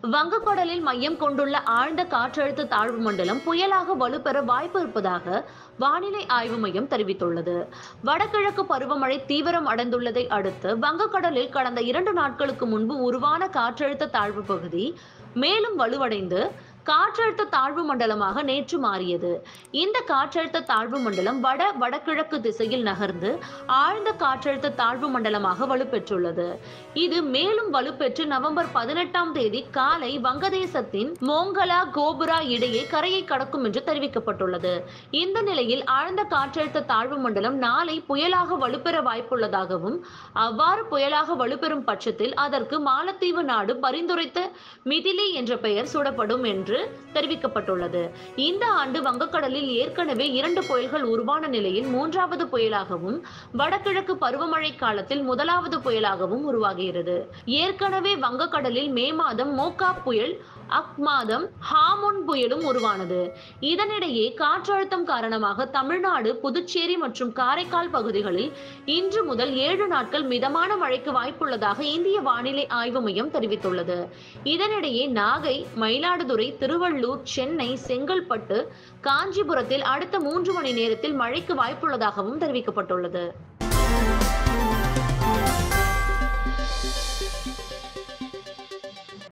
வங்கக்கடலில் மையம் கொண்டுள்ள ஆழ்ந்த காற்றழுத்த தாழ்வு மண்டலம் புயலாக வலுப்பெற வாய்ப்பு இருப்பதாக வானிலை ஆய்வு மையம் தெரிவித்துள்ளது வடகிழக்கு பருவமழை தீவிரம் அடைந்துள்ளதை அடுத்து வங்கக்கடலில் கடந்த இரண்டு நாட்களுக்கு முன்பு உருவான காற்றழுத்த தாழ்வு பகுதி மேலும் வலுவடைந்து காற்றழுத்த தாழ்வு மண்டலமாக நேற்று மாறியது இந்த காற்றழுத்த தாழ்வு மண்டலம் வட வடகிழக்கு திசையில் நகர்ந்து ஆழ்ந்த காற்றழுத்த தாழ்வு மண்டலமாக வலுப்பெற்றுள்ளது இது மேலும் வலுப்பெற்று நவம்பர் பதினெட்டாம் தேதி காலை வங்கதேசத்தின் மோங்கலா கோபுரா இடையே கரையை கடக்கும் என்று தெரிவிக்கப்பட்டுள்ளது இந்த நிலையில் ஆழ்ந்த காற்றழுத்த தாழ்வு மண்டலம் நாளை புயலாக வலுப்பெற வாய்ப்புள்ளதாகவும் அவ்வாறு புயலாக வலுப்பெறும் பட்சத்தில் அதற்கு மாலத்தீவு நாடு பரிந்துரைத்த மிதிலி என்ற பெயர் சூடப்படும் என்று தெரிவிக்கப்பட்டுள்ளது இந்த ஆண்டு வங்கக்கடலில் ஏற்கனவே இரண்டு புயல்கள் உருவான நிலையில் மூன்றாவது புயலாகவும் வடகிழக்கு பருவமழை காலத்தில் முதலாவது புயலாகவும் உருவாகிறது ஏற்கனவே வங்கக்கடலில் மே மாதம் மோகா புயல் அக் மாதம் ஹாமுன் புயலும் உருவானது இதனிடையே காற்றழுத்தம் காரணமாக தமிழ்நாடு புதுச்சேரி மற்றும் காரைக்கால் பகுதிகளில் இன்று முதல் ஏழு நாட்கள் மிதமான மழைக்கு வாய்ப்புள்ளதாக இந்திய வானிலை ஆய்வு மையம் தெரிவித்துள்ளது இதனிடையே நாகை மயிலாடுதுறை திருவள்ளூர் சென்னை செங்கல்பட்டு காஞ்சிபுரத்தில் அடுத்த மூன்று மணி நேரத்தில் மழைக்கு வாய்ப்புள்ளதாகவும் தெரிவிக்கப்பட்டுள்ளது